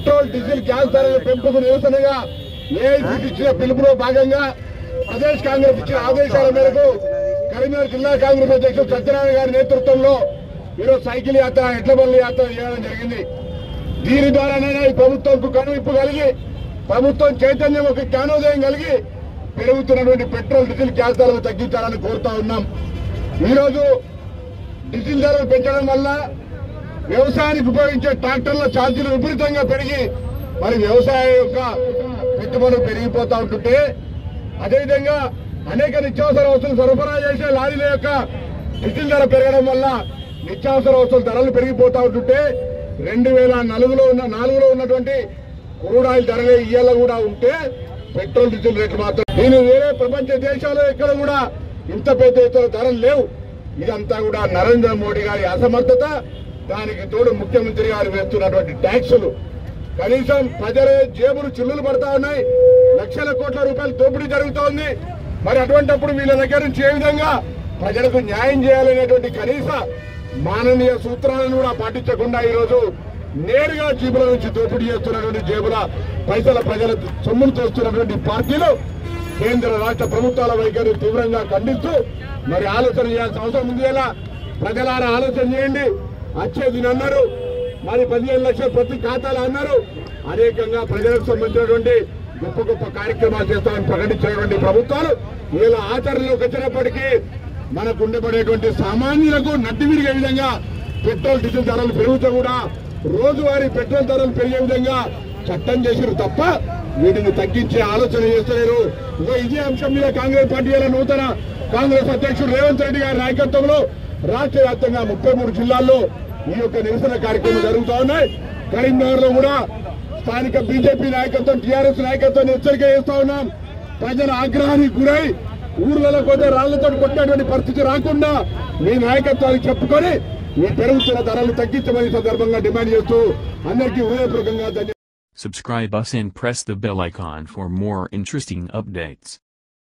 Petrol diesel gas ధరల పెంపుకు నిరసనగా ఏఐసీసీ ఇచ్చిన పిలుపులో భాగంగా ప్రదేశ్ కాంగ్రెస్ ఇచ్చిన ఆదేశాల మేరకు కరీంనగర్ జిల్లా కాంగ్రెస్ అధ్యక్షుడు సత్యనారాయణ గారి నేతృత్వంలో ఈరోజు సైకిల్ యాత్ర ఎడ్ల బండ్ల యాత్ర చేయడం జరిగింది దీని ద్వారానైనా ఈ ప్రభుత్వంకు కనువిప్పు కలిగి ప్రభుత్వం చైతన్యం ఒక జ్ఞానోదయం కలిగి పెరుగుతున్నటువంటి పెట్రోల్ డీజిల్ గ్యాస్ ధరలు తగ్గించాలని కోరుతా ఉన్నాం ఈరోజు డీజిల్ ధరలు పెంచడం వల్ల వ్యవసాయానికి ఉపయోగించే ట్రాక్టర్ల ఛార్జీలు విపరీతంగా పెరిగి మరి వ్యవసాయం యొక్క పెట్టుబడులు పెరిగిపోతా ఉంటుంటే అదేవిధంగా అనేక నిత్యావసర వస్తువులు సరఫరా చేసే లారీల యొక్క డీజిల్ ధర పెరగడం వల్ల నిత్యావసర వస్తువుల ధరలు పెరిగిపోతా ఉంటుంటే రెండు వేల నాలుగులో ఉన్న నాలుగులో ఉన్నటువంటి క్రూడ్ ఆయిల్ ధరలే ఇయ్యాల కూడా ఉంటే పెట్రోల్ డీజిల్ రేట్లు మాత్రం నేను వేరే ప్రపంచ దేశాల్లో ఎక్కడ కూడా ఇంత పెద్ద ఎత్తున ధరలు లేవు ఇదంతా కూడా నరేంద్ర మోడీ గారి అసమర్థత దానికి తోడు ముఖ్యమంత్రి గారు వేస్తున్నటువంటి ట్యాక్సులు కనీసం ప్రజల జేబులు చిల్లులు పడతా ఉన్నాయి లక్షల కోట్ల రూపాయలు దోపిడీ జరుగుతూ ఉంది మరి అటువంటప్పుడు వీళ్ళ దగ్గర నుంచి ఏ విధంగా ప్రజలకు న్యాయం చేయాలనేటువంటి కనీస మాననీయ సూత్రాలను కూడా పాటించకుండా ఈరోజు నేరుగా జేబుల నుంచి దోపిడీ చేస్తున్నటువంటి జేబుల పైసల ప్రజల సొమ్మును చేస్తున్నటువంటి పార్టీలు కేంద్ర రాష్ట్ర ప్రభుత్వాల వైఖరి తీవ్రంగా ఖండిస్తూ మరి ఆలోచన చేయాల్సిన అవసరం ఉంది ఎలా ప్రజలారా ఆలోచన చేయండి వచ్చేది అన్నారు మరి పదిహేను లక్షల ప్రతి ఖాతాలు అన్నారు అనేకంగా ప్రజలకు సంబంధించినటువంటి గొప్ప గొప్ప కార్యక్రమాలు చేస్తామని ప్రకటించినటువంటి ప్రభుత్వాలు ఇలా ఆచరణలోకి వచ్చినప్పటికీ మనకు ఉండబడేటువంటి సామాన్యులకు నడ్డి విరిగే విధంగా పెట్రోల్ డీజిల్ ధరలు పెరుగుతూ కూడా రోజువారీ పెట్రోల్ ధరలు పెరిగే విధంగా చట్టం చేసిరు తప్ప వీటిని తగ్గించే ఆలోచన చేస్తలేరు ఇగో ఇదే అంశం మీద కాంగ్రెస్ పార్టీ ఇలా నూతన కాంగ్రెస్ అధ్యక్షుడు రేవంత్ రెడ్డి గారి నాయకత్వంలో రాష్ట్ర వ్యాప్తంగా ముప్పై మూడు జిల్లాల్లో ఈ యొక్క నిరసన కార్యక్రమం జరుగుతూ ఉన్నాయి కరీంనగర్ లో కూడా స్థానిక బీజేపీ నాయకత్వం టీఆర్ఎస్ నాయకత్వాన్ని హెచ్చరిక చేస్తా ఉన్నాం ప్రజల ఆగ్రహానికి గురై ఊర్లలో పోతే రాళ్లతో కొట్టేటువంటి పరిస్థితి రాకుండా మీ నాయకత్వానికి చెప్పుకొని మీ పెరుగుతున్న ధరలు తగ్గించమని ఈ సందర్భంగా డిమాండ్ చేస్తూ అందరికీ హృదయపూర్వకంగా ధన్యవాదాలు Subscribe us and press the bell icon for more interesting updates.